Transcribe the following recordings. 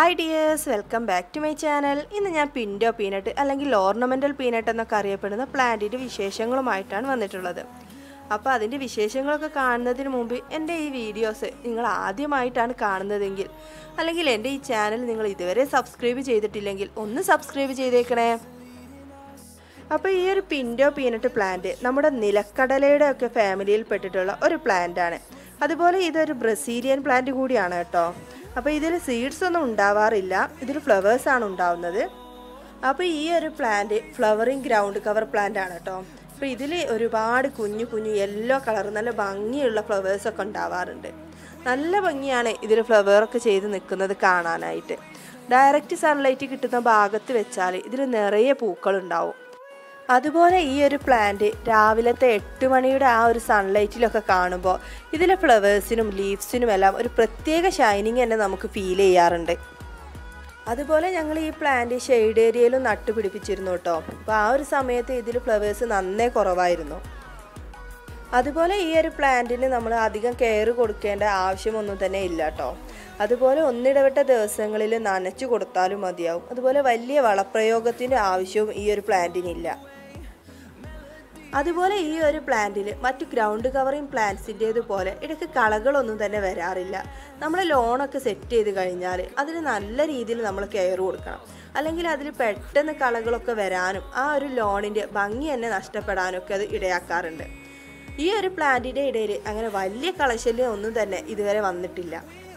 hi dears welcome back to my channel ഇന്ന് ഞാൻ pinto peanut അല്ലെങ്കിൽ ഓർണമെൻ്റൽ പീനട്ട് എന്നൊക്കെ അറിയപ്പെടുന്ന പ്ലാന്റിൻ്റെ വിശേഷങ്ങളുമായിട്ടാണ് വന്നിട്ടുള്ളത് അപ്പോൾ അതിൻ്റെ വിശേഷങ്ങളൊക്കെ കാണുന്നതിന് മുമ്പ് എൻ്റെ ഈ വീഡിയോസ് നിങ്ങൾ ആദ്യമായിട്ടാണ് കാണുന്നതെങ്കിൽ അല്ലെങ്കിൽ എൻ്റെ ഈ ചാനൽ നിങ്ങൾ ഇതുവരെ സബ്സ്ക്രൈബ് ചെയ്തിട്ടില്ലെങ്കിൽ ഒന്ന് സബ്സ്ക്രൈബ് ചെയ്തേക്കണേ അപ്പോൾ ഈ ഒരു പിൻഡോ പീനട്ട് പ്ലാന്റ് നമ്മുടെ നിലക്കടലയുടെ ഒക്കെ ഫാമിലിയിൽ പെട്ടിട്ടുള്ള ഒരു പ്ലാന്റ് ആണ് അതുപോലെ ഇതൊരു ബ്രസീലിയൻ പ്ലാന്റ് കൂടിയാണ് കേട്ടോ അപ്പോൾ ഇതിൽ സീഡ്സ് ഒന്നും ഉണ്ടാവാറില്ല ഇതിൽ ഫ്ലവേഴ്സ് ആണ് ഉണ്ടാവുന്നത് അപ്പോൾ ഈ ഒരു plant flowering ground cover plant ആണ് കേട്ടോ അപ്പോൾ ഇതിൽ ഒരുപാട് കുഞ്ഞു കുഞ്ഞു യെല്ലോ കളർ നല്ല ഭംഗിയുള്ള ഫ്ലവേഴ്സൊക്കെ ഉണ്ടാവാറുണ്ട് നല്ല ഭംഗിയാണ് ഇതിൽ ഫ്ലവറൊക്കെ ചെയ്ത് നിൽക്കുന്നത് കാണാനായിട്ട് ഡയറക്റ്റ് സൺലൈറ്റ് കിട്ടുന്ന ഭാഗത്ത് വെച്ചാൽ ഇതിൽ നിറയെ പൂക്കളുണ്ടാവും അതുപോലെ ഈ ഒരു പ്ലാന്റ് രാവിലത്തെ എട്ട് മണിയുടെ ആ ഒരു സൺലൈറ്റിലൊക്കെ കാണുമ്പോൾ ഇതിലെ ഫ്ലവേഴ്സിനും ലീവ്സിനും എല്ലാം ഒരു പ്രത്യേക ഷൈനിങ് തന്നെ നമുക്ക് ഫീൽ ചെയ്യാറുണ്ട് അതുപോലെ ഞങ്ങൾ ഈ പ്ലാന്റ് ഷെയ്ഡ് ഏരിയയിലും നട്ടുപിടിപ്പിച്ചിരുന്നു കേട്ടോ അപ്പോൾ ആ ഒരു സമയത്ത് ഇതിൽ ഫ്ലവേഴ്സ് നന്നേ കുറവായിരുന്നു അതുപോലെ ഈ ഒരു പ്ലാന്റിന് നമ്മൾ അധികം കെയർ കൊടുക്കേണ്ട ആവശ്യമൊന്നും തന്നെ ഇല്ല കേട്ടോ അതുപോലെ ഒന്നിടവിട്ട ദിവസങ്ങളിൽ നനച്ചു കൊടുത്താലും മതിയാവും അതുപോലെ വലിയ വളപ്രയോഗത്തിൻ്റെ ആവശ്യവും ഈ ഒരു പ്ലാന്റിനില്ല അതുപോലെ ഈ ഒരു പ്ലാന്റിൽ മറ്റു ഗ്രൗണ്ട് കവറിങ് പ്ലാന്റ്സിൻ്റേതുപോലെ ഇടയ്ക്ക് കളകളൊന്നും തന്നെ വരാറില്ല നമ്മൾ ലോണൊക്കെ സെറ്റ് ചെയ്ത് കഴിഞ്ഞാൽ അതിന് നല്ല രീതിയിൽ നമ്മൾ കെയർ കൊടുക്കണം അല്ലെങ്കിൽ അതിൽ പെട്ടെന്ന് കളകളൊക്കെ വരാനും ആ ഒരു ലോണിൻ്റെ ഭംഗി തന്നെ നഷ്ടപ്പെടാനും ഒക്കെ അത് ഇടയാക്കാറുണ്ട് ഈ ഒരു പ്ലാന്റിൻ്റെ ഇടയിൽ അങ്ങനെ വലിയ കളശല്യം ഒന്നും തന്നെ ഇതുവരെ വന്നിട്ടില്ല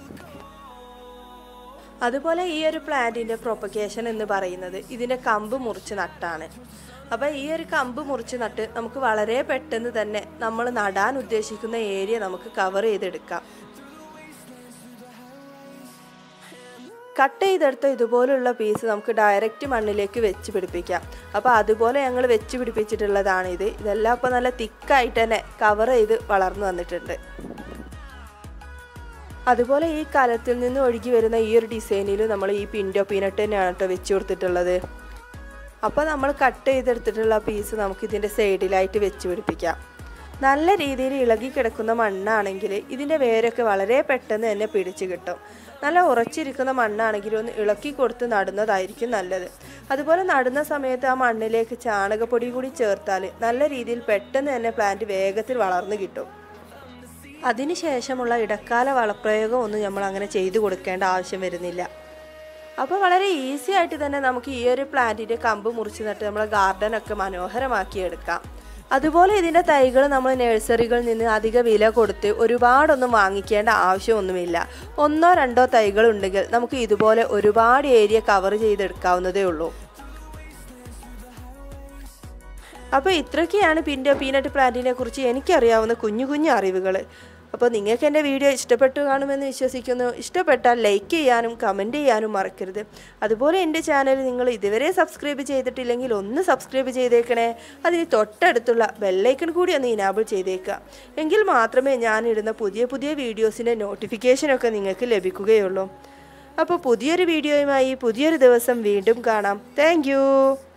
അതുപോലെ ഈ ഒരു പ്ലാന്റിൻ്റെ പ്രൊപ്പഗേഷൻ എന്ന് പറയുന്നത് ഇതിൻ്റെ കമ്പ് മുറിച്ച് നട്ടാണ് അപ്പോൾ ഈ ഒരു കമ്പ് മുറിച്ച് നട്ട് നമുക്ക് വളരെ പെട്ടെന്ന് തന്നെ നമ്മൾ നടാൻ ഉദ്ദേശിക്കുന്ന ഏരിയ നമുക്ക് കവർ ചെയ്തെടുക്കാം കട്ട് ചെയ്തെടുത്ത ഇതുപോലുള്ള പീസ് നമുക്ക് ഡയറക്റ്റ് മണ്ണിലേക്ക് വെച്ച് പിടിപ്പിക്കാം അപ്പോൾ അതുപോലെ ഞങ്ങൾ വെച്ച് പിടിപ്പിച്ചിട്ടുള്ളതാണ് ഇത് ഇതെല്ലാം ഇപ്പോൾ നല്ല തിക്കായിട്ട് തന്നെ കവർ ചെയ്ത് വളർന്നു വന്നിട്ടുണ്ട് അതുപോലെ ഈ കലത്തിൽ നിന്ന് ഒഴുകി വരുന്ന ഈ ഒരു ഡിസൈനിൽ നമ്മൾ ഈ പിൻഡോ പീനട്ട് തന്നെയാണ് കേട്ടോ വെച്ച് കൊടുത്തിട്ടുള്ളത് അപ്പോൾ നമ്മൾ കട്ട് ചെയ്തെടുത്തിട്ടുള്ള പീസ് നമുക്ക് ഇതിൻ്റെ സൈഡിലായിട്ട് വെച്ച് പിടിപ്പിക്കാം നല്ല രീതിയിൽ ഇളകി കിടക്കുന്ന മണ്ണാണെങ്കിൽ ഇതിൻ്റെ വേരൊക്കെ വളരെ പെട്ടെന്ന് തന്നെ പിടിച്ച് കിട്ടും നല്ല ഉറച്ചിരിക്കുന്ന മണ്ണാണെങ്കിൽ ഒന്ന് ഇളക്കി കൊടുത്ത് നടുന്നതായിരിക്കും നല്ലത് അതുപോലെ നടുന്ന സമയത്ത് ആ മണ്ണിലേക്ക് ചാണകപ്പൊടി കൂടി ചേർത്താൽ നല്ല രീതിയിൽ പെട്ടെന്ന് തന്നെ പ്ലാന്റ് വേഗത്തിൽ വളർന്നു കിട്ടും അതിനുശേഷമുള്ള ഇടക്കാല വളപ്രയോഗം ഒന്നും നമ്മൾ അങ്ങനെ ചെയ്തു കൊടുക്കേണ്ട ആവശ്യം വരുന്നില്ല അപ്പോൾ വളരെ ഈസി ആയിട്ട് തന്നെ നമുക്ക് ഈ ഒരു പ്ലാന്റിൻ്റെ കമ്പ് മുറിച്ച് നട്ട് നമ്മളെ ഗാർഡനൊക്കെ മനോഹരമാക്കി എടുക്കാം അതുപോലെ ഇതിൻ്റെ തൈകൾ നമ്മൾ നഴ്സറികളിൽ നിന്ന് അധിക വില കൊടുത്ത് ഒരുപാടൊന്നും വാങ്ങിക്കേണ്ട ആവശ്യമൊന്നുമില്ല ഒന്നോ രണ്ടോ തൈകൾ ഉണ്ടെങ്കിൽ നമുക്ക് ഇതുപോലെ ഒരുപാട് ഏരിയ കവർ ചെയ്തെടുക്കാവുന്നതേ ഉള്ളൂ അപ്പോൾ ഇത്രയൊക്കെയാണ് പിൻ്റെ പീനട്ട് പ്ലാന്റിനെ കുറിച്ച് എനിക്കറിയാവുന്ന കുഞ്ഞു കുഞ്ഞു അറിവുകൾ അപ്പോൾ നിങ്ങൾക്ക് എൻ്റെ വീഡിയോ ഇഷ്ടപ്പെട്ടു കാണുമെന്ന് വിശ്വസിക്കുന്നു ഇഷ്ടപ്പെട്ടാൽ ലൈക്ക് ചെയ്യാനും കമൻറ്റ് ചെയ്യാനും മറക്കരുത് അതുപോലെ എൻ്റെ ചാനൽ നിങ്ങൾ ഇതുവരെ സബ്സ്ക്രൈബ് ചെയ്തിട്ടില്ലെങ്കിൽ ഒന്ന് സബ്സ്ക്രൈബ് ചെയ്തേക്കണേ അതിന് തൊട്ടടുത്തുള്ള ബെല്ലൈക്കൺ കൂടി ഒന്ന് ഇനാബിൾ ചെയ്തേക്കുക എങ്കിൽ മാത്രമേ ഞാൻ ഇടുന്ന പുതിയ പുതിയ വീഡിയോസിൻ്റെ നോട്ടിഫിക്കേഷനൊക്കെ നിങ്ങൾക്ക് ലഭിക്കുകയുള്ളൂ അപ്പോൾ പുതിയൊരു വീഡിയോയുമായി പുതിയൊരു ദിവസം വീണ്ടും കാണാം താങ്ക്